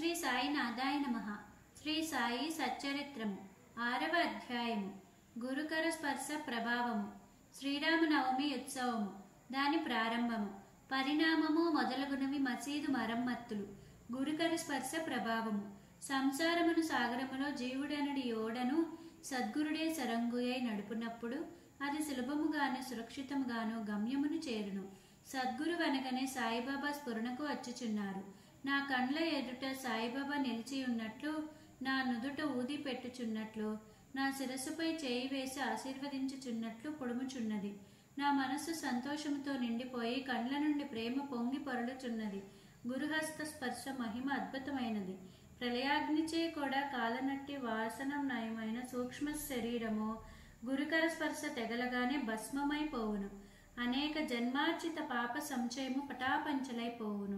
శ్రీ సాయినాథాయ నమ శ్రీ సాయి సచ్చరిత్రము ఆరవ అధ్యాయము గురుకర స్పర్శ ప్రభావము శ్రీరామనవమి ఉత్సవము దాని ప్రారంభము పరిణామము మొదలగునవి మసీదు మరమ్మత్తులు గురుకర స్పర్శ ప్రభావము సంసారమును సాగరములో జీవుడనడి ఓడను సద్గురుడే సరంగుయై నడుపునప్పుడు అది సులభముగాను సురక్షితముగాను గమ్యమును చేరును సద్గురు అనగానే సాయిబాబా స్ఫురణకు వచ్చుచున్నారు నా కండ్ల ఎదుట సాయిబాబా నిలిచి ఉన్నట్లు నా నుదుట ఊది పెట్టుచున్నట్లు నా శిరస్సుపై చేయి వేసి ఆశీర్వదించుచున్నట్లు పొడుముచున్నది నా మనస్సు సంతోషంతో నిండిపోయి కండ్ల నుండి ప్రేమ పొంగి పొరలుచున్నది గురుహస్త స్పర్శ మహిమ అద్భుతమైనది ప్రళయాగ్నిచే కూడా కాలనట్టి వాసనం నయమైన సూక్ష్మ శరీరము గురుకర స్పర్శ తెగలగానే భస్మమైపోవును అనేక జన్మార్జిత పాప సంచయము పటాపంచలైపోవును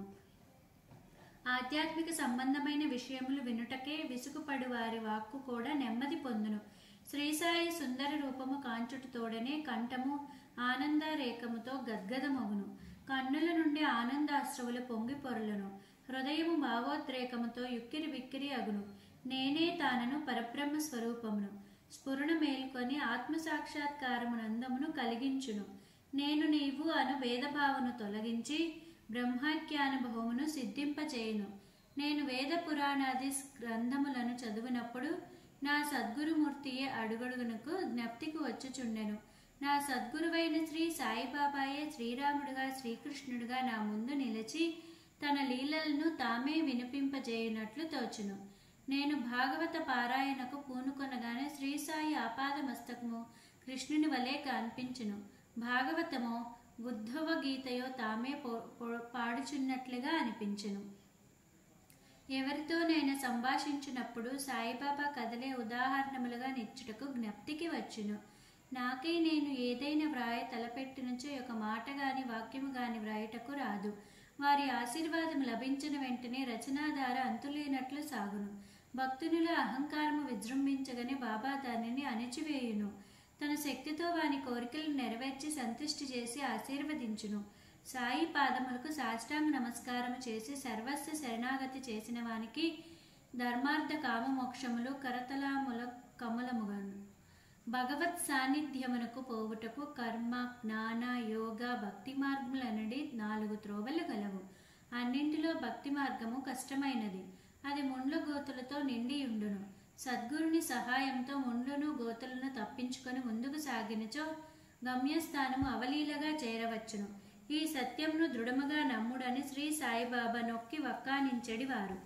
ఆధ్యాత్మిక సంబంధమైన విషయములు వినుటకే విసుగుపడు వారి వాక్కు కూడా నెమ్మది పొందును శ్రీసాయి సుందర రూపము కాంచుట తోడనే కంఠము ఆనందరేఖముతో గద్గదమగును కన్నుల నుండి ఆనందాశ్రవులు పొంగి పొరలను హృదయము భావోద్రేకముతో యుక్కిరి బిక్కిరి అగును నేనే తానను పరబ్రహ్మ స్వరూపమును స్ఫురణ మేల్కొని ఆత్మ సాక్షాత్కారమునందమును కలిగించును నేను నీవు అను వేదభావను తొలగించి బ్రహ్మాఖ్యానుభవమును సిద్ధింపచేయును నేను వేద పురాణాది గ్రంథములను చదివినప్పుడు నా సద్గురుమూర్తియే అడుగడుగునకు జ్ఞప్తికి వచ్చుచుండెను నా సద్గురువైన శ్రీ సాయిబాబాయే శ్రీరాముడుగా శ్రీకృష్ణుడుగా నా ముందు నిలిచి తన లీలలను తామే వినిపింపజేయునట్లు తోచును నేను భాగవత పారాయణకు పూనుకొనగానే శ్రీ సాయి ఆపాద మస్తకము కృష్ణుని వలె కనిపించును భాగవతము ఉద్ధవ గీతయో తామే పో- పో- పాడుచున్నట్లుగా అనిపించును ఎవరితోనైనా సంభాషించినప్పుడు సాయిబాబా కథలే ఉదాహరణములుగా నిచ్చుటకు జ్ఞప్తికి వచ్చును నాకే నేను ఏదైనా వ్రాయ తలపెట్టినచో ఒక మాట గాని వాక్యము గాని వ్రాయటకు రాదు వారి ఆశీర్వాదం లభించిన వెంటనే రచనాధార అంతులేనట్లు సాగును భక్తునుల అహంకారము విజృంభించగానే బాబా దానిని అణిచివేయును తన శక్తితో వాని కోరికలను నెరవేర్చి సంతుష్టి చేసి ఆశీర్వదించును సాయి పాదములకు సాష్టాంగ నమస్కారము చేసి సర్వస్వ శరణాగతి చేసిన వానికి ధర్మార్థ కామ మోక్షములు కరతలాముల కమలముగను భగవత్ సాన్నిధ్యమునకు పోవుటకు కర్మ జ్ఞాన యోగ భక్తి మార్గములనడి నాలుగు త్రోవలు గలవు అన్నింటిలో భక్తి మార్గము కష్టమైనది అది ముండ్ల గోతులతో నిండి ఉండును సద్గురుని సహాయంతో ముండ్లను గోతులను తప్పించుకొని ముందుకు సాగినచో గమ్యస్థానము అవలీలగా చేరవచ్చును ఈ సత్యంను దృఢముగా నమ్ముడని శ్రీ సాయిబాబా నొక్కి వక్కానించడి వారు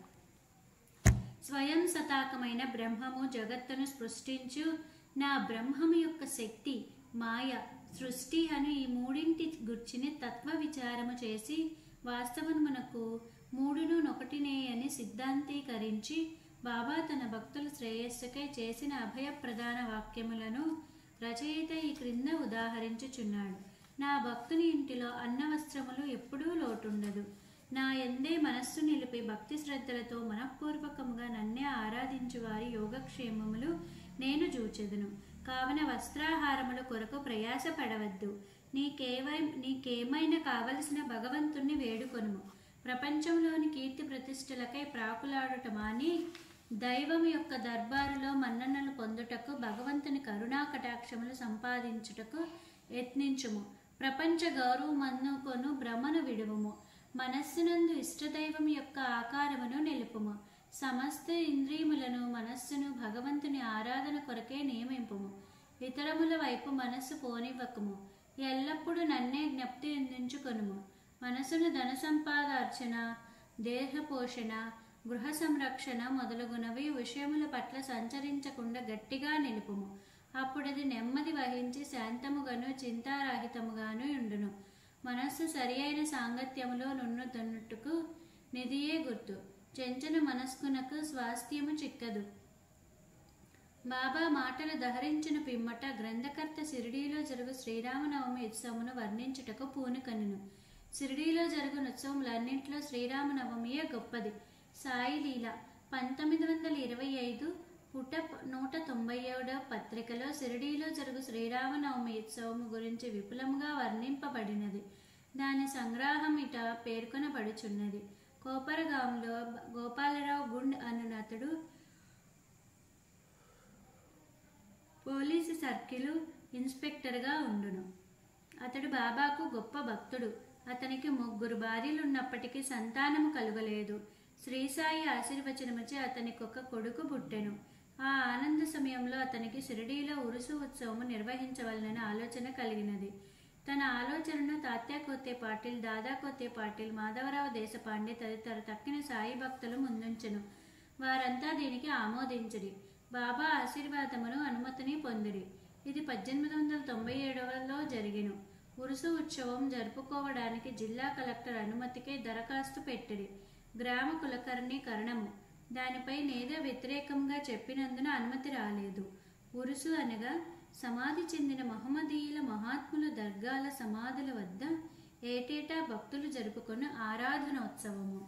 స్వయం సతాకమైన బ్రహ్మము జగత్తును సృష్టించు నా బ్రహ్మము యొక్క శక్తి మాయ సృష్టి అను ఈ మూడింటి గుర్చిని తత్వ విచారము చేసి వాస్తవమునకు మూడును నొకటినే అని సిద్ధాంతీకరించి బాబా తన భక్తుల శ్రేయస్సుకై చేసిన అభయ ప్రధాన వాక్యములను రచయిత ఈ క్రింద ఉదాహరించుచున్నాడు నా భక్తుని ఇంటిలో అన్న వస్త్రములు ఎప్పుడూ లోటుండదు నా ఎందే మనస్సు నిలిపి భక్తి శ్రద్ధలతో మనఃపూర్వకముగా నన్నే ఆరాధించు వారి యోగక్షేమములు నేను చూచెదను కావున వస్త్రాహారముల కొరకు ప్రయాసపడవద్దు నీకేవై నీకేమైనా కావలసిన భగవంతుణ్ణి వేడుకొనుము ప్రపంచంలోని కీర్తి ప్రతిష్టలకై ప్రాకులాడుట మాని దైవం యొక్క దర్బారులో మన్ననలు పొందుటకు భగవంతుని కరుణా కటాక్షములు సంపాదించుటకు యత్నించుము ప్రపంచ గౌరవమన్నుకొను భ్రమను విడువుము మనస్సునందు ఇష్టదైవం యొక్క ఆకారమును నిలుపుము సమస్త ఇంద్రియములను మనస్సును భగవంతుని ఆరాధన కొరకే నియమింపుము ఇతరముల వైపు మనస్సు పోనివ్వకుము ఎల్లప్పుడూ నన్నే జ్ఞప్తి అందించుకొనుము మనసును ధన సంపాదార్చన దేహ పోషణ గృహ సంరక్షణ మొదలగునవి విషయముల పట్ల సంచరించకుండా గట్టిగా నిలుపుము అప్పుడది నెమ్మది వహించి శాంతముగాను చింతారాహితముగాను ఉండును మనస్సు సరి అయిన సాంగత్యములో నున్నుతున్నట్టుకు నిధియే గుర్తు చెంచన మనస్కునకు స్వాస్థ్యము చిక్కదు బాబా మాటలు దహరించిన పిమ్మట గ్రంథకర్త షిరిడీలో జరుగు శ్రీరామనవమి ఉత్సవమును వర్ణించుటకు పూనుకనును షిరిడీలో జరుగు ఉత్సవములన్నింటిలో శ్రీరామనవమియే గొప్పది సాయి లీల పంతొమ్మిది వందల ఇరవై ఐదు పుట నూట తొంభై ఏడవ పత్రికలో షిరిడీలో జరుగు శ్రీరామనవమి ఉత్సవము గురించి విపులంగా వర్ణింపబడినది దాని సంగ్రహం ఇట పేర్కొనబడుచున్నది కోపరగాంలో గోపాలరావు గుండ్ అనునతడు పోలీసు సర్కిల్ ఇన్స్పెక్టర్గా ఉండును అతడు బాబాకు గొప్ప భక్తుడు అతనికి ముగ్గురు భార్యలు ఉన్నప్పటికీ సంతానము కలుగలేదు శ్రీసాయి ఆశీర్వచనముచే అతనికి ఒక కొడుకు పుట్టెను ఆ ఆనంద సమయంలో అతనికి షిరిడీలో ఉరుసు ఉత్సవము నిర్వహించవలనని ఆలోచన కలిగినది తన ఆలోచనను తాత్యా కోతే పాటిల్ దాదా కోతే పాటిల్ మాధవరావు దేశపాండే తదితర తక్కిన సాయి భక్తులు ముందుంచెను వారంతా దీనికి ఆమోదించిరి బాబా ఆశీర్వాదమును అనుమతిని పొందిరి ఇది పద్దెనిమిది వందల తొంభై ఏడవలో జరిగిను ఉరుసు ఉత్సవం జరుపుకోవడానికి జిల్లా కలెక్టర్ అనుమతికై దరఖాస్తు పెట్టిరి గ్రామ కులకర్ణి కరణము దానిపై నేదో వ్యతిరేకంగా చెప్పినందున అనుమతి రాలేదు ఉరుసు అనగా సమాధి చెందిన మహమ్మదీయుల మహాత్ముల దర్గాల సమాధుల వద్ద ఏటేటా భక్తులు జరుపుకున్న ఆరాధనోత్సవము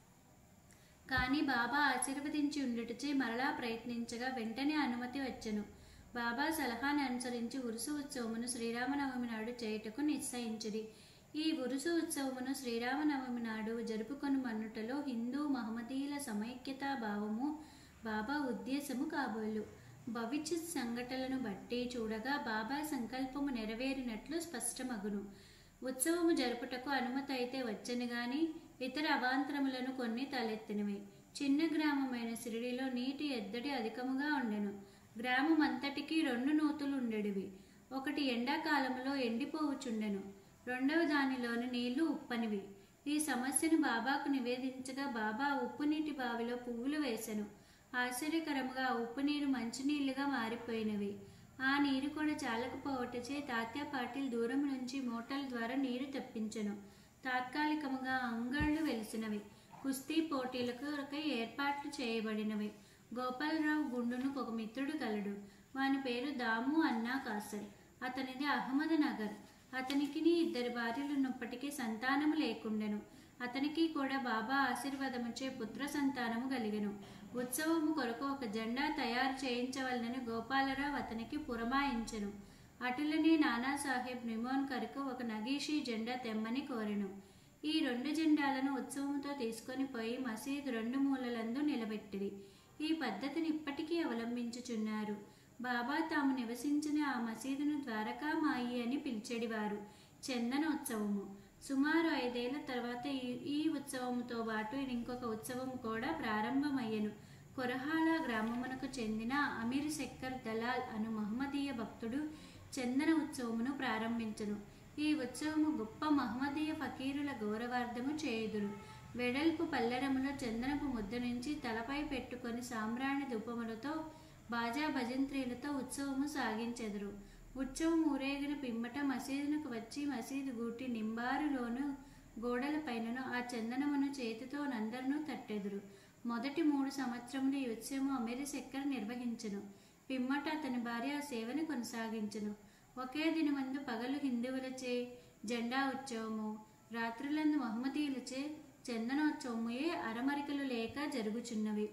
కానీ బాబా ఆశీర్వదించి ఉండుటచే మరలా ప్రయత్నించగా వెంటనే అనుమతి వచ్చెను బాబా సలహాను అనుసరించి ఉరుసు ఉత్సవమును శ్రీరామనవమి నాడు చేయుటకు నిశ్చయించిరి ఈ ఉరుసు ఉత్సవమును శ్రీరామనవమి నాడు జరుపుకొని మన్నుటలో హిందూ మహమ్మదీయుల సమైక్యతా భావము బాబా ఉద్దేశము కాబోలు భవిష్యత్ సంఘటనలను బట్టి చూడగా బాబా సంకల్పము నెరవేరినట్లు స్పష్టమగును ఉత్సవము జరుపుటకు అనుమతి అయితే వచ్చని గాని ఇతర అవాంతరములను కొన్ని తలెత్తినవి చిన్న గ్రామమైన సిరిడిలో నీటి ఎద్దడి అధికముగా ఉండెను గ్రామం అంతటికీ రెండు నూతులు ఉండేటివి ఒకటి ఎండాకాలంలో ఎండిపోవుచుండెను రెండవ దానిలోని నీళ్లు ఉప్పనివి ఈ సమస్యను బాబాకు నివేదించగా బాబా ఉప్పు నీటి బావిలో పువ్వులు వేసెను ఆశ్చర్యకరముగా ఆ ఉప్పు నీరు మంచినీళ్లుగా మారిపోయినవి ఆ నీరు కూడా చాలకపోవటచే తాత్యా పాటిల్ దూరం నుంచి మోటార్ల ద్వారా నీరు తెప్పించెను తాత్కాలికముగా అంగళ్ళు వెలిసినవి కుస్తీ పోటీలకు ఏర్పాట్లు చేయబడినవి గోపాలరావు గుండును ఒక మిత్రుడు కలడు వాని పేరు దాము అన్నా కాసర్ అతనిది అహ్మద్ నగర్ అతనికి ఇద్దరు భార్యలున్నప్పటికీ సంతానము లేకుండెను అతనికి కూడా బాబా ఆశీర్వాదముచే పుత్ర సంతానము కలిగెను ఉత్సవము కొరకు ఒక జెండా తయారు చేయించవలనని గోపాలరావు అతనికి పురమాయించెను అటులనే నానాసాహెబ్ నిమోన్కర్కు ఒక నగీషీ జెండా తెమ్మని కోరెను ఈ రెండు జెండాలను ఉత్సవంతో తీసుకొని పోయి మసీదు రెండు మూలలందు నిలబెట్టిరి ఈ పద్ధతిని ఇప్పటికీ అవలంబించుచున్నారు బాబా తాము నివసించిన ఆ మసీదును ద్వారకామాయి అని పిలిచెడివారు చందనోత్సవము సుమారు ఐదేళ్ల తర్వాత ఈ ఈ ఉత్సవముతో పాటు ఇంకొక ఉత్సవం కూడా ప్రారంభమయ్యను కొరహాల గ్రామమునకు చెందిన అమీర్ శక్కర్ దలాల్ అను మహమ్మదీయ భక్తుడు చందన ఉత్సవమును ప్రారంభించను ఈ ఉత్సవము గొప్ప మహమ్మదీయ ఫకీరుల గౌరవార్థము చేయుదురు వెడల్పు పల్లెరములో చందనపు ముద్ద నుంచి తలపై పెట్టుకొని సాంబ్రాణి ధూపములతో బాజా భజంత్రీలతో ఉత్సవము సాగించెదరు ఉత్సవం ఊరేగిన పిమ్మట మసీదునకు వచ్చి మసీదు గూటి నింబారులోను గోడల పైనను ఆ చందనమును చేతితో నందరినూ తట్టెదురు మొదటి మూడు సంవత్సరములు ఈ ఉత్సవం అమీరి శక్కర్ నిర్వహించును పిమ్మట అతని భార్య ఆ సేవను కొనసాగించును ఒకే దినమందు పగలు హిందువులచే జెండా ఉత్సవము రాత్రులందు మహమ్మదీయులచే చందనోత్సవముయే అరమరికలు లేక జరుగుచున్నవి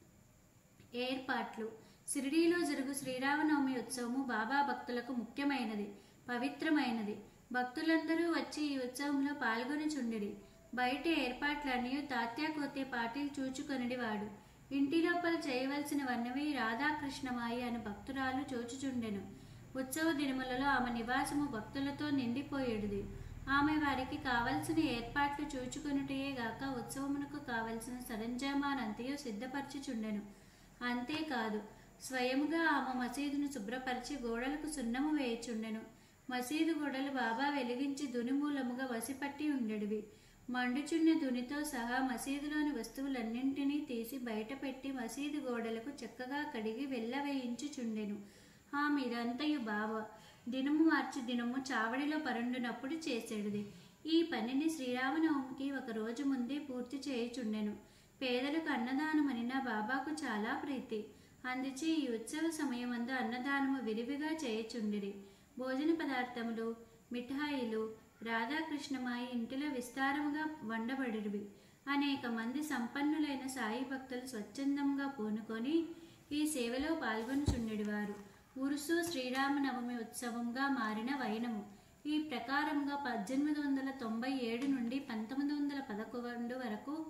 ఏర్పాట్లు షిరిడీలో జరుగు శ్రీరామనవమి ఉత్సవము బాబా భక్తులకు ముఖ్యమైనది పవిత్రమైనది భక్తులందరూ వచ్చి ఈ ఉత్సవంలో పాల్గొనిచుండిరి బయట ఏర్పాట్లన్నీ తాత్యా కోతే పాటిల్ చూచుకొనిడివాడు ఇంటి లోపల చేయవలసినవన్నవి రాధాకృష్ణమాయి అను భక్తురాలు చూచుచుండెను ఉత్సవ దినములలో ఆమె నివాసము భక్తులతో నిండిపోయేడిది ఆమె వారికి కావలసిన ఏర్పాట్లు చూచుకొనుటయే గాక ఉత్సవమునకు కావలసిన సరంజామానంతయు సిద్ధపరచుచుండెను అంతేకాదు స్వయముగా ఆమె మసీదును శుభ్రపరిచి గోడలకు సున్నము వేయుచుండెను మసీదు గోడలు బాబా వెలిగించి దునిమూలముగా వసిపట్టి ఉండెడివి మండుచున్న దునితో సహా మసీదులోని వస్తువులన్నింటినీ తీసి బయటపెట్టి మసీదు గోడలకు చక్కగా కడిగి వెళ్ళవేయించుచుండెను ఆమె ఇదంతయు బావ దినము మార్చి దినము చావడిలో పరుండునప్పుడు చేసేడిది ఈ పనిని శ్రీరామనవమికి ఒక రోజు ముందే పూర్తి చేయుచుండెను పేదలకు అన్నదానమనిన బాబాకు చాలా ప్రీతి అందుచే ఈ ఉత్సవ సమయమందు అన్నదానము విరివిగా చేయుచుండిరి భోజన పదార్థములు మిఠాయిలు రాధాకృష్ణమాయి ఇంటిలో విస్తారముగా వండబడిరివి అనేక మంది సంపన్నులైన సాయి భక్తులు స్వచ్ఛందంగా పూనుకొని ఈ సేవలో పాల్గొనుచుండెడివారు ఉరుసు శ్రీరామనవమి ఉత్సవంగా మారిన వైనము ఈ ప్రకారంగా పద్దెనిమిది వందల తొంభై ఏడు నుండి పంతొమ్మిది వందల పదకొండు వరకు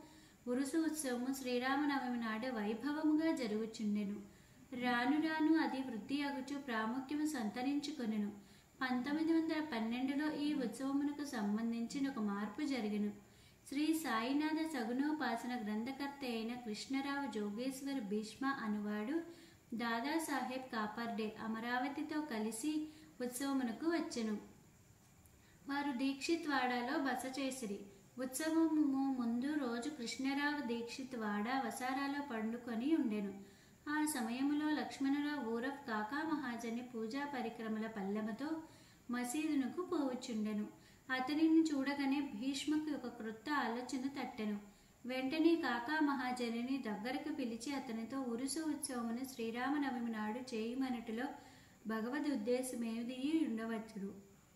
ఉరుసు ఉత్సవము శ్రీరామనవమి నాడు వైభవముగా జరుగుచుండెను రాను రాను అది వృద్ధి అగుచు ప్రాముఖ్యము సంతరించుకొనెను పంతొమ్మిది వందల పన్నెండులో ఈ ఉత్సవమునకు సంబంధించిన ఒక మార్పు జరిగెను శ్రీ సాయినాథ సగుణోపాసన గ్రంథకర్త అయిన కృష్ణరావు జోగేశ్వర భీష్మ అనువాడు దాదాసాహెబ్ కాపర్డే అమరావతితో కలిసి ఉత్సవమునకు వచ్చెను వారు దీక్షిత్ వాడాలో బస చేసిరి ఉత్సవము ముందు రోజు కృష్ణరావు దీక్షిత్ వాడ వసారాలో పండుకొని ఉండెను ఆ సమయంలో లక్ష్మణరావు ఊరఫ్ కాకా మహాజని పూజా పరిక్రమల పల్లెమతో మసీదునకు పోవచ్చుండెను అతనిని చూడగానే భీష్మకు ఒక క్రొత్త ఆలోచన తట్టెను వెంటనే కాకా మహాజనిని దగ్గరకు పిలిచి అతనితో ఉరుసు ఉత్సవమును శ్రీరామనవమి నాడు చేయమనటిలో భగవద్ ఉద్దేశమేది ఉండవచ్చును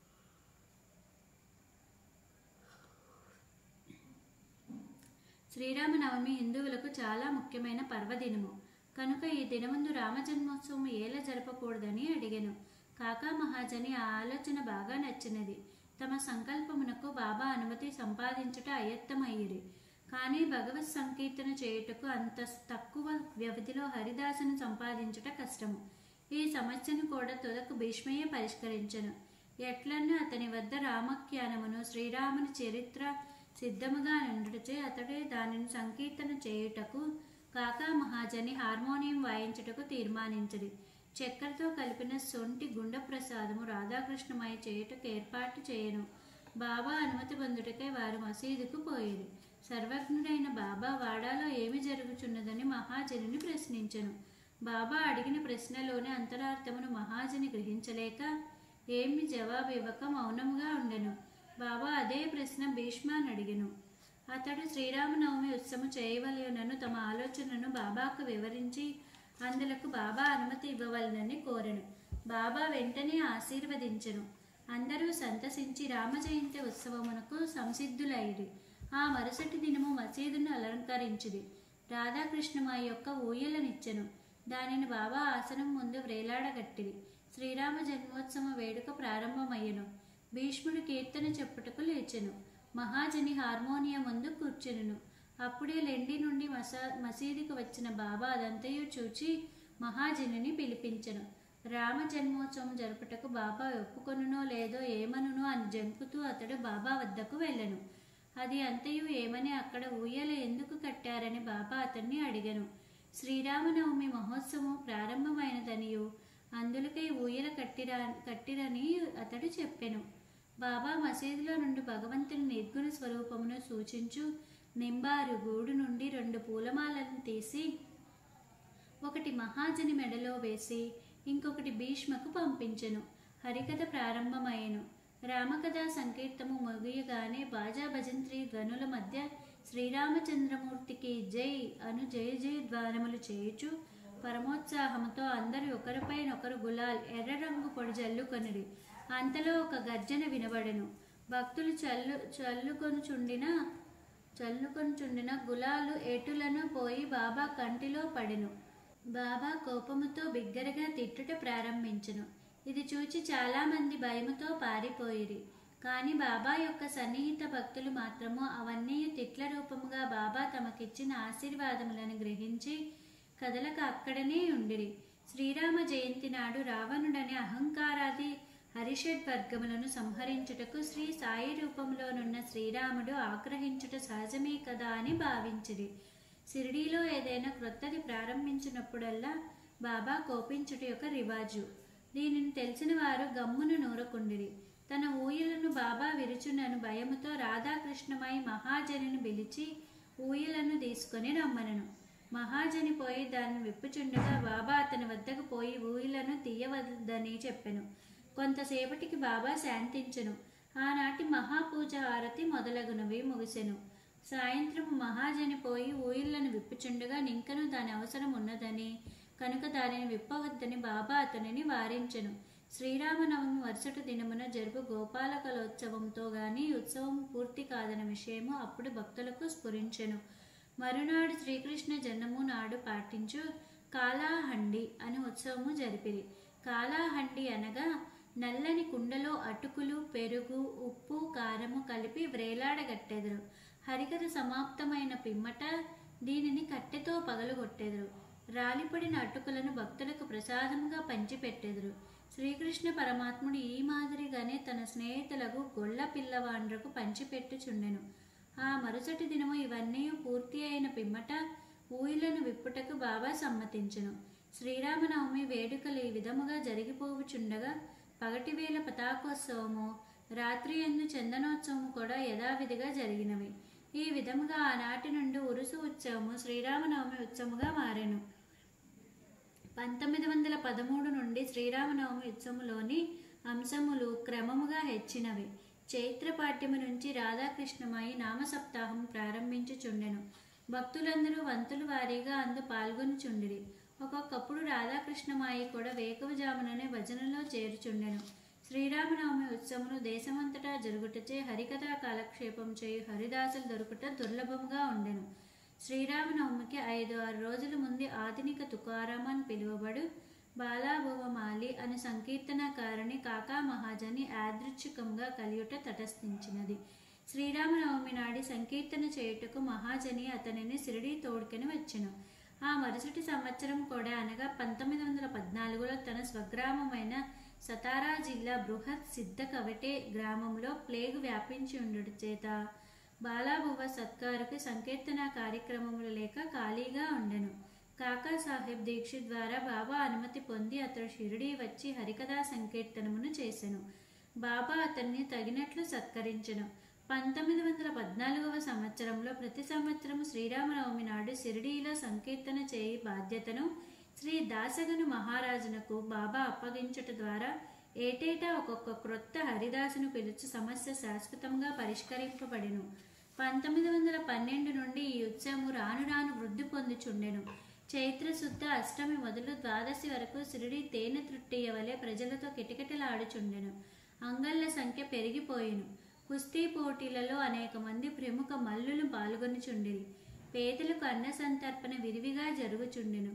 శ్రీరామనవమి హిందువులకు చాలా ముఖ్యమైన పర్వదినము కనుక ఈ దినమందు రామజన్మోత్సవం ఏలా జరపకూడదని అడిగాను కాకా మహాజని ఆ ఆలోచన బాగా నచ్చినది తమ సంకల్పమునకు బాబా అనుమతి సంపాదించుట అయత్తమయ్యిరి కానీ భగవత్ సంకీర్తన చేయుటకు అంత తక్కువ వ్యవధిలో హరిదాసును సంపాదించుట కష్టము ఈ సమస్యను కూడా తుదకు భీష్మయ్య పరిష్కరించను ఎట్లన్నా అతని వద్ద రామఖ్యానమును శ్రీరాముని చరిత్ర సిద్ధముగా నుండుచే అతడే దానిని సంకీర్తన చేయుటకు కాకా మహాజని హార్మోనియం వాయించుటకు తీర్మానించడి చక్కెరతో కలిపిన సొంటి గుండ ప్రసాదము రాధాకృష్ణమై చేయుటకు ఏర్పాటు చేయను బాబా అనుమతి పొందుటకై వారు మసీదుకు పోయేది సర్వజ్ఞుడైన బాబా వాడాలో ఏమి జరుగుచున్నదని మహాజనిని ప్రశ్నించను బాబా అడిగిన ప్రశ్నలోని అంతరార్థమును మహాజని గ్రహించలేక ఏమి జవాబు ఇవ్వక మౌనముగా ఉండెను బాబా అదే ప్రశ్న భీష్మాన్ అడిగెను అతడు శ్రీరామనవమి ఉత్సవం చేయవలెనను తమ ఆలోచనను బాబాకు వివరించి అందులకు బాబా అనుమతి ఇవ్వవలనని కోరెను బాబా వెంటనే ఆశీర్వదించెను అందరూ సంతసించి రామ జయంతి ఉత్సవమునకు సంసిద్ధులైరి ఆ మరుసటి దినము మసీదును అలంకరించిది రాధాకృష్ణమాయి యొక్క ఊయలనిచ్చెను దానిని బాబా ఆసనం ముందు వ్రేలాడగట్టిరి శ్రీరామ జన్మోత్సవ వేడుక ప్రారంభమయ్యను భీష్ముడు కీర్తన చెప్పుటకు లేచెను మహాజని హార్మోనియం ముందు కూర్చెను అప్పుడే లెండి నుండి మసా మసీదుకు వచ్చిన బాబా అదంతయు చూచి మహాజనిని పిలిపించెను రామ జన్మోత్సవం జరుపుటకు బాబా ఒప్పుకొనునో లేదో ఏమనునో అని జంకుతూ అతడు బాబా వద్దకు వెళ్ళెను అది అంతయు ఏమని అక్కడ ఊయల ఎందుకు కట్టారని బాబా అతన్ని అడిగను శ్రీరామనవమి మహోత్సవం ప్రారంభమైనదనియు అందులకై ఊయల కట్టిరా కట్టిరని అతడు చెప్పెను బాబా మసీదులో నుండి భగవంతుని నిర్గుణ స్వరూపమును సూచించు నింబారు గూడు నుండి రెండు పూలమాలను తీసి ఒకటి మహాజని మెడలో వేసి ఇంకొకటి భీష్మకు పంపించెను హరికథ ప్రారంభమయ్యను రామకథా సంకీర్తము ముగియగానే బాజా భజంత్రి ధ్వనుల మధ్య శ్రీరామచంద్రమూర్తికి జై అను జయ జయ ద్వారములు చేయుచు పరమోత్సాహముతో అందరూ ఒకరిపైనొకరు గులాల్ ఎర్ర రంగు పొడి జల్లుకొనిరి అంతలో ఒక గర్జన వినబడెను భక్తులు చల్లు చల్లుకొనుచుండిన చల్లుకొనుచుండిన గులాలు ఎటులను పోయి బాబా కంటిలో పడెను బాబా కోపముతో బిగ్గరగా తిట్టుట ప్రారంభించెను ఇది చూచి చాలామంది భయముతో పారిపోయిరి కానీ బాబా యొక్క సన్నిహిత భక్తులు మాత్రము అవన్నీ తిట్ల రూపముగా బాబా తమకిచ్చిన ఆశీర్వాదములను గ్రహించి కదలక అక్కడనే ఉండిరి శ్రీరామ జయంతి నాడు రావణుడనే అహంకారాది హరిషడ్ వర్గములను సంహరించుటకు శ్రీ సాయి రూపంలోనున్న శ్రీరాముడు ఆగ్రహించుట సహజమే కదా అని భావించిరి షిరిడీలో ఏదైనా క్రొత్తది ప్రారంభించినప్పుడల్లా బాబా కోపించుట యొక్క రివాజు దీనిని తెలిసిన వారు గమ్మును నూరకుండిరి తన ఊయలను బాబా విరుచునను భయముతో రాధాకృష్ణమై మహాజనిని పిలిచి ఊయలను తీసుకొని రమ్మనను మహాజని పోయి దాన్ని విప్పుచుండగా బాబా అతని వద్దకు పోయి ఊయలను తీయవద్దని చెప్పెను కొంతసేపటికి బాబా శాంతించెను ఆనాటి మహాపూజ హారతి మొదలగునవి ముగిసెను సాయంత్రం మహాజని పోయి ఊయిళ్లను విప్పుచుండగా నింకను దాని అవసరం ఉన్నదని కనుక దానిని విప్పవద్దని బాబా అతనిని వారించెను శ్రీరామనవమి మరుసటి దినమున జరుపు గోపాల కలోత్సవంతో గాని ఈ ఉత్సవం పూర్తి కాదన్న విషయము అప్పుడు భక్తులకు స్ఫురించెను మరునాడు శ్రీకృష్ణ జన్మము నాడు పాటించు కాలాహండి అని ఉత్సవము జరిపిరి కాలాహండి అనగా నల్లని కుండలో అటుకులు పెరుగు ఉప్పు కారము కలిపి వ్రేలాడగట్టెదరు హరికథ సమాప్తమైన పిమ్మట దీనిని కట్టెతో పగలగొట్టెదరు రాలిపడిన అటుకులను భక్తులకు ప్రసాదంగా పంచిపెట్టెదరు శ్రీకృష్ణ పరమాత్ముడు ఈ మాదిరిగానే తన స్నేహితులకు గొల్ల పిల్లవాండ్రకు పంచిపెట్టుచుండెను ఆ మరుసటి దినము ఇవన్నీ పూర్తి అయిన పిమ్మట ఊయిలను విప్పుటకు బాబా సమ్మతించెను శ్రీరామనవమి వేడుకలు ఈ విధముగా జరిగిపోవుచుండగా పగటివేళ పతాకోత్సవము రాత్రి ఎందు చందనోత్సవము కూడా యథావిధిగా జరిగినవి ఈ విధముగా ఆనాటి నుండి ఉరుసు ఉత్సవము శ్రీరామనవమి ఉత్సవముగా మారెను పంతొమ్మిది వందల పదమూడు నుండి శ్రీరామనవమి ఉత్సవంలోని అంశములు క్రమముగా హెచ్చినవి చైత్రపాఠ్యము నుంచి రాధాకృష్ణమై నామ సప్తాహం ప్రారంభించుచుండెను భక్తులందరూ వంతుల వారీగా అందు పాల్గొనుచుండిరి ఒక్కొక్కప్పుడు రాధాకృష్ణమాయి కూడా వేకువజాముననే భజనలో చేరుచుండెను శ్రీరామనవమి ఉత్సవమును దేశమంతటా జరుగుటచే హరికథా కాలక్షేపం చేయు హరిదాసులు దొరుకుట దుర్లభంగా ఉండెను శ్రీరామనవమికి ఐదు ఆరు రోజుల ముందు ఆధునిక తుకారాం అని పిలువబడు బాలాభువమాలి అనే సంకీర్తనకారుని కాకా మహాజని యాదృచ్ఛికంగా కలియుట తటస్థించినది శ్రీరామనవమి నాడి సంకీర్తన చేయుటకు మహాజని అతనిని సిరిడి తోడుకొని వచ్చెను ఆ మరుసటి సంవత్సరం కూడా అనగా పంతొమ్మిది వందల పద్నాలుగులో తన స్వగ్రామమైన సతారా జిల్లా బృహత్ సిద్ధ కవటే గ్రామంలో ప్లేగు వ్యాపించి ఉండుట చేత బాలాబువ సత్కారుకు సంకీర్తన కార్యక్రమములు లేక ఖాళీగా ఉండెను కాకా సాహెబ్ దీక్షిత్ ద్వారా బాబా అనుమతి పొంది అతడు షిరిడీ వచ్చి హరికథా సంకీర్తనమును చేసెను బాబా అతన్ని తగినట్లు సత్కరించెను పంతొమ్మిది వందల పద్నాలుగవ సంవత్సరంలో ప్రతి సంవత్సరం శ్రీరామనవమి నాడు షిరిడీలో సంకీర్తన చేయి బాధ్యతను శ్రీ దాసగను మహారాజునకు బాబా అప్పగించుట ద్వారా ఏటేటా ఒక్కొక్క క్రొత్త హరిదాసును పిలుచు సమస్య శాశ్వతంగా పరిష్కరింపబడెను పంతొమ్మిది వందల పన్నెండు నుండి ఈ ఉత్సవము రాను రాను వృద్ధి పొందుచుండెను చైత్ర శుద్ధ అష్టమి మొదలు ద్వాదశి వరకు సిరిడి తేనె త్రుట్టియ వలె ప్రజలతో కిటకిటలాడుచుండెను అంగళ్ళ సంఖ్య పెరిగిపోయెను కుస్తీ పోటీలలో అనేక మంది ప్రముఖ మల్లులు పాల్గొనుచుండిరి పేదలకు అన్న సంతర్పణ విరివిగా జరుగుచుండెను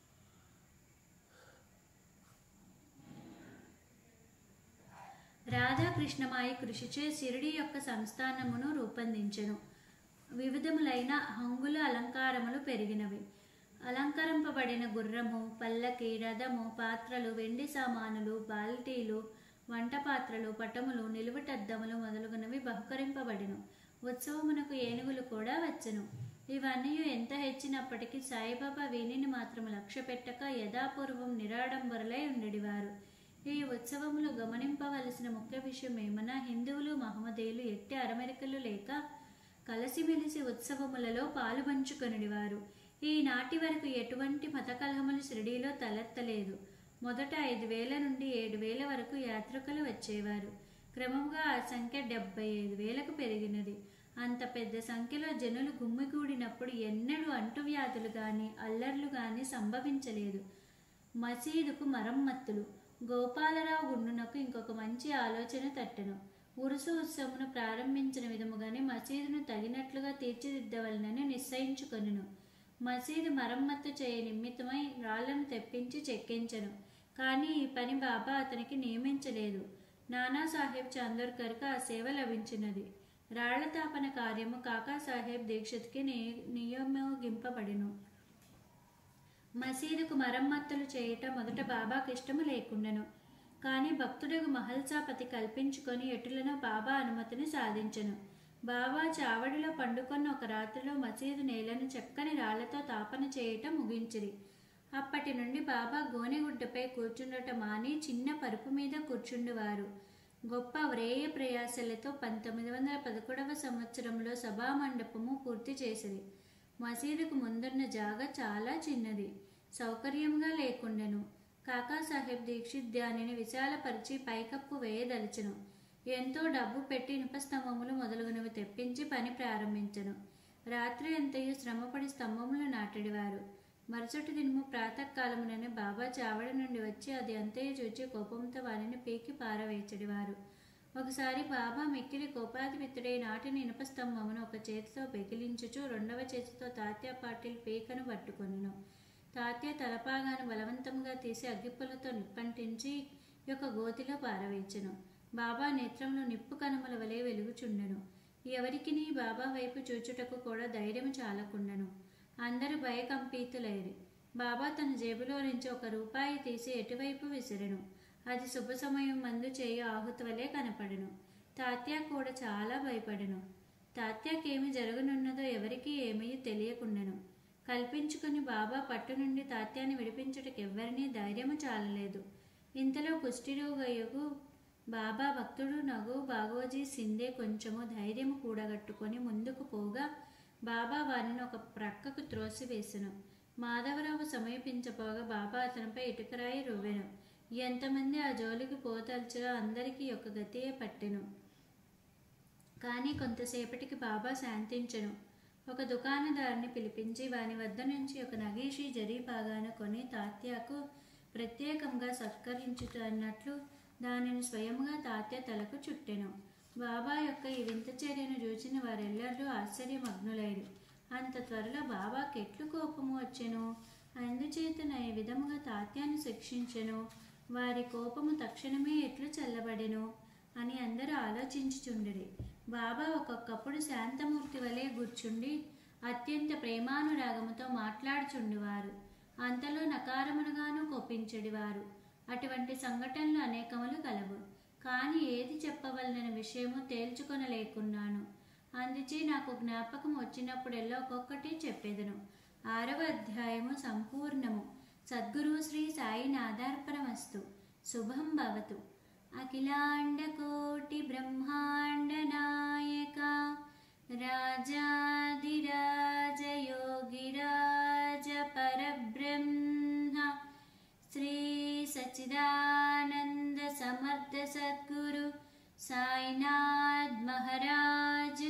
రాధాకృష్ణమాయి కృషిచే షిరిడి యొక్క సంస్థానమును రూపొందించెను వివిధములైన హంగుల అలంకారములు పెరిగినవి అలంకరింపబడిన గుర్రము పల్లకి రథము పాత్రలు వెండి సామానులు బాల్టీలు వంట పాత్రలు పటములు నిలువటద్దములు మొదలుగునవి బహుకరింపబడిను ఉత్సవమునకు ఏనుగులు కూడా వచ్చెను ఇవన్నీ ఎంత హెచ్చినప్పటికీ సాయిబాబా వీనిని మాత్రం లక్ష్య పెట్టక యథాపూర్వం నిరాడంబరులై ఉండేవారు ఈ ఉత్సవములు గమనింపవలసిన ముఖ్య విషయం ఏమన్నా హిందువులు మహమ్మదీయులు ఎట్టి అరమెరికలు లేక కలిసిమెలిసి ఉత్సవములలో పాలు పంచుకొనివారు ఈనాటి వరకు ఎటువంటి మత కలహములు షిరిడీలో తలెత్తలేదు మొదట ఐదు వేల నుండి ఏడు వేల వరకు యాత్రికులు వచ్చేవారు క్రమంగా ఆ సంఖ్య డెబ్బై ఐదు వేలకు పెరిగినది అంత పెద్ద సంఖ్యలో జనులు గుమ్మిగూడినప్పుడు ఎన్నడూ అంటువ్యాధులు గాని అల్లర్లు గాని సంభవించలేదు మసీదుకు మరమ్మత్తులు గోపాలరావు గుండునకు ఇంకొక మంచి ఆలోచన తట్టెను ఉరుసు ఉత్సవమును ప్రారంభించిన విధముగానే మసీదును తగినట్లుగా తీర్చిదిద్దవలనని నిశ్చయించుకొనెను మసీదు మరమ్మత్తు చేయ నిమిత్తమై రాళ్లను తెప్పించి చెక్కించెను కానీ ఈ పని బాబా అతనికి నియమించలేదు నానాసాహెబ్ చాందోర్కర్కు ఆ సేవ లభించినది రాళ్ల తాపన కార్యము కాకాసాహెబ్ దీక్షిత్కి ని నియమోగింపబడిను మసీదుకు మరమ్మతులు చేయటం మొదట బాబాకి ఇష్టము లేకుండెను కానీ భక్తుడకు మహల్సాపతి కల్పించుకొని ఎటులను బాబా అనుమతిని సాధించెను బాబా చావడిలో పండుకొన్న ఒక రాత్రిలో మసీదు నేలను చక్కని రాళ్లతో తాపన చేయటం ముగించిరి అప్పటి నుండి బాబా గోనెగుడ్డపై కూర్చుండట మాని చిన్న పరుపు మీద కూర్చుండువారు గొప్ప వ్రేయ ప్రయాసలతో పంతొమ్మిది వందల పదకొండవ సంవత్సరంలో సభామండపము పూర్తి చేసిరి మసీదుకు ముందున్న జాగా చాలా చిన్నది సౌకర్యంగా లేకుండెను కాకాసాహెబ్ దీక్షిత్ దానిని విశాలపరిచి పైకప్పు వేయదలిచెను ఎంతో డబ్బు పెట్టి ఇనుపస్తంభములు మొదలుగునవి తెప్పించి పని ప్రారంభించెను రాత్రి అంతయు శ్రమపడి స్తంభములు నాటడివారు మరుసటి దినము ప్రాతకాలముననే బాబా చావడి నుండి వచ్చి అది అంతయు చూచి కోపంతో వారిని పీకి పారవేచడివారు ఒకసారి బాబా మిక్కిలి కోపాధిమిత్తుడై నాటిన ఇనుప స్తంభమును ఒక చేతితో పెకిలించుచు రెండవ చేతితో తాత్య పాటిల్ పీకను పట్టుకొనెను తాత్య తలపాగాను బలవంతంగా తీసి అగ్గిపుల్లతో నిప్పంటించి యొక్క గోతిలో పారవేచెను బాబా నేత్రంలో నిప్పు కనుమల వలె వెలుగుచుండెను ఎవరికి నీ బాబా వైపు చూచుటకు కూడా ధైర్యం చాలకుండను అందరూ భయకంపితులైరి బాబా తన జేబులో నుంచి ఒక రూపాయి తీసి ఎటువైపు విసిరెను అది శుభ సమయం మందు చేయి ఆహుతి వలె కనపడెను తాత్య కూడా చాలా భయపడెను తాత్యాకేమి జరగనున్నదో ఎవరికీ ఏమీ తెలియకుండెను కల్పించుకుని బాబా పట్టు నుండి తాత్యాన్ని విడిపించుటకు ఎవ్వరినీ ధైర్యము చాలలేదు ఇంతలో కుష్ఠిరోగయ్యకు బాబా భక్తుడు నగు బాగోజీ సిందే కొంచెము ధైర్యము కూడగట్టుకొని ముందుకు పోగా బాబా వారిని ఒక ప్రక్కకు త్రోసివేసెను మాధవరావు సమీపించపోగా బాబా అతనిపై ఇటుకరాయి రువ్వెను ఎంతమంది ఆ జోలికి పోతల్చగా అందరికీ ఒక గతియే పట్టెను కానీ కొంతసేపటికి బాబా శాంతించెను ఒక దుకాణదారుని పిలిపించి వాని వద్ద నుంచి ఒక నగేషి జరీ పాగాను కొని తాత్యాకు ప్రత్యేకంగా సత్కరించుతున్నట్లు దానిని స్వయంగా తాత్య తలకు చుట్టెను బాబా యొక్క ఈ వింత చర్యను చూచిన వారెల్లరూ ఆశ్చర్యమగ్నులైరు అంత త్వరలో బాబాకి ఎట్లు కోపము వచ్చెను అందుచేతన ఈ విధముగా తాత్యాన్ని శిక్షించెను వారి కోపము తక్షణమే ఎట్లు చల్లబడెను అని అందరూ ఆలోచించుచుండిరి బాబా ఒక్కొక్కప్పుడు శాంతమూర్తి వలె కూర్చుండి అత్యంత ప్రేమానురాగముతో మాట్లాడుచుండివారు అంతలో నకారమునుగాను కోపించెడివారు అటువంటి సంఘటనలు అనేకములు కలవు కానీ ఏది చెప్పవలనని విషయము తేల్చుకొనలేకున్నాను అందుచే నాకు జ్ఞాపకం వచ్చినప్పుడెల్లా ఒక్కొక్కటి చెప్పేదను ఆరవ అధ్యాయము సంపూర్ణము సద్గురు శ్రీ సాయినాథార్పణమస్తు శుభం భవతు అఖిలాండకోటి బ్రహ్మాండ నాయక రాజాదిరాజ యోగిరాజ పరబ్రహ్మ శ్రీ సచిదానంద సమర్థ సద్గురు సాయినాథ్ మహారాజ్